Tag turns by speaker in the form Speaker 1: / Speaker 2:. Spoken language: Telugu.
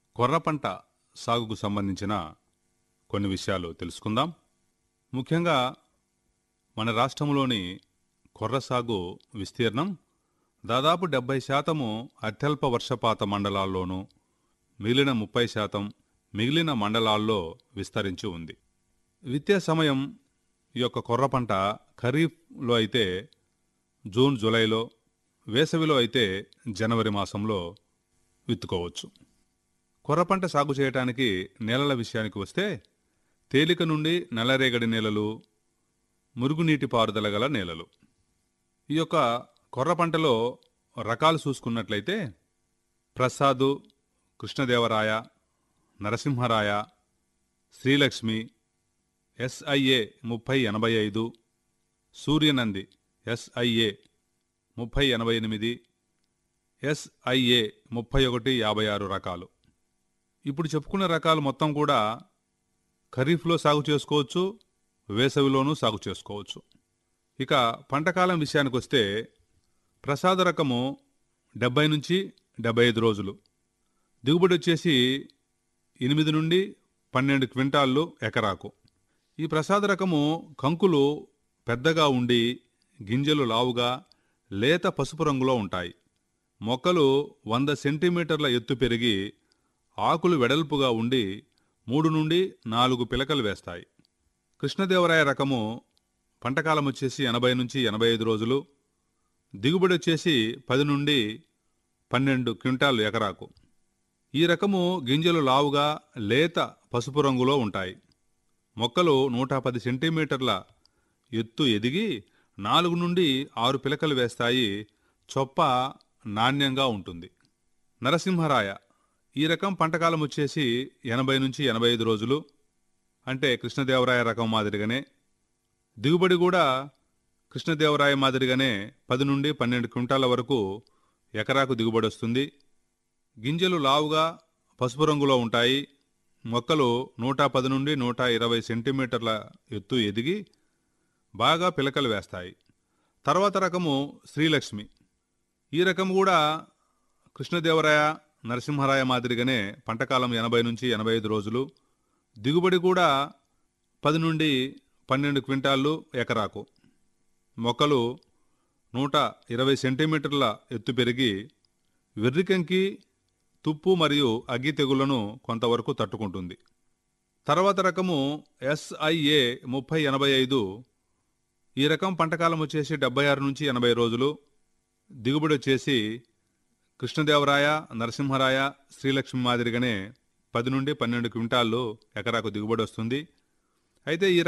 Speaker 1: కొర్ర పంట సాగుకు సంబంధించిన కొన్ని విషయాలు తెలుసుకుందాం ముఖ్యంగా మన రాష్ట్రంలోని కొర్ర సాగు విస్తీర్ణం దాదాపు డెబ్బై శాతము అత్యల్ప వర్షపాత మండలాల్లోనూ మిగిలిన ముప్పై శాతం మిగిలిన మండలాల్లో విస్తరించి ఉంది విత్తే సమయం ఈ యొక్క కొర్ర పంట ఖరీఫ్లో అయితే జూన్ జూలైలో వేసవిలో అయితే జనవరి మాసంలో విత్తుకోవచ్చు కొర్ర పంట సాగు చేయడానికి నేలల విషయానికి వస్తే తేలిక నుండి నల్లరేగడి నేలలు మురుగునీటి పారుదల గల నేలలు ఈ యొక్క కొర్ర పంటలో రకాలు చూసుకున్నట్లయితే ప్రసాదు కృష్ణదేవరాయ నరసింహరాయ శ్రీలక్ష్మి ఎస్ఐఏ ముప్పై ఎనభై ఐదు సూర్యనంది ఎస్ఐఏ ముప్పై ఎనభై ఎనిమిది ఎస్ఐఏ ముప్పై ఒకటి యాభై ఆరు రకాలు ఇప్పుడు చెప్పుకున్న రకాలు మొత్తం కూడా ఖరీఫ్లో సాగు చేసుకోవచ్చు వేసవిలోనూ సాగు చేసుకోవచ్చు ఇక పంటకాలం విషయానికి వస్తే ప్రసాద రకము డెబ్బై నుంచి డెబ్బై ఐదు రోజులు దిగుబడి వచ్చేసి ఎనిమిది నుండి పన్నెండు క్వింటాళ్ళు ఎకరాకు ఈ ప్రసాద రకము కంకులు పెద్దగా ఉండి గింజలు లావుగా లేత పసుపు రంగులో ఉంటాయి మొక్కలు వంద సెంటీమీటర్ల ఎత్తు పెరిగి ఆకులు వెడల్పుగా ఉండి మూడు నుండి నాలుగు పిలకలు వేస్తాయి కృష్ణదేవరాయ రకము పంటకాలం వచ్చేసి ఎనభై నుంచి ఎనభై ఐదు రోజులు దిగుబడి వచ్చేసి పది నుండి పన్నెండు క్వింటాలు ఎకరాకు ఈ రకము గింజలు లావుగా లేత పసుపు రంగులో ఉంటాయి మొక్కలు నూట పది సెంటీమీటర్ల ఎత్తు ఎదిగి నాలుగు నుండి ఆరు పిలకలు వేస్తాయి చొప్ప నాణ్యంగా ఉంటుంది నరసింహరాయ ఈ రకం పంటకాలం వచ్చేసి ఎనభై నుంచి ఎనభై ఐదు రోజులు అంటే కృష్ణదేవరాయ రకం మాదిరిగానే దిగుబడి కూడా కృష్ణదేవరాయ మాదిరిగానే పది నుండి పన్నెండు క్వింటాల వరకు ఎకరాకు దిగుబడి వస్తుంది గింజలు లావుగా పసుపు రంగులో ఉంటాయి మొక్కలు నూట పది నుండి నూట ఇరవై సెంటీమీటర్ల ఎత్తు ఎదిగి బాగా పిలకలు వేస్తాయి తర్వాత రకము శ్రీలక్ష్మి ఈ రకం కూడా కృష్ణదేవరాయ నరసింహరాయ మాదిరిగానే పంటకాలం ఎనభై నుంచి ఎనభై ఐదు రోజులు దిగుబడి కూడా పది నుండి పన్నెండు క్వింటాళ్ళు ఎకరాకు మొక్కలు నూట ఇరవై సెంటీమీటర్ల ఎత్తు పెరిగి వెర్రికంకి తుప్పు మరియు అగ్గి తెగుళ్లను కొంతవరకు తట్టుకుంటుంది తర్వాత రకము ఎస్ఐఏ ముప్పై ఎనభై ఐదు ఈ రకం పంటకాలం వచ్చేసి డెబ్బై ఆరు నుంచి ఎనభై రోజులు దిగుబడి వచ్చేసి కృష్ణదేవరాయ నరసింహరాయ శ్రీలక్ష్మి మాదిరిగానే పది నుండి పన్నెండు క్వింటాళ్ళు ఎకరాకు దిగుబడి వస్తుంది అయితే ఈ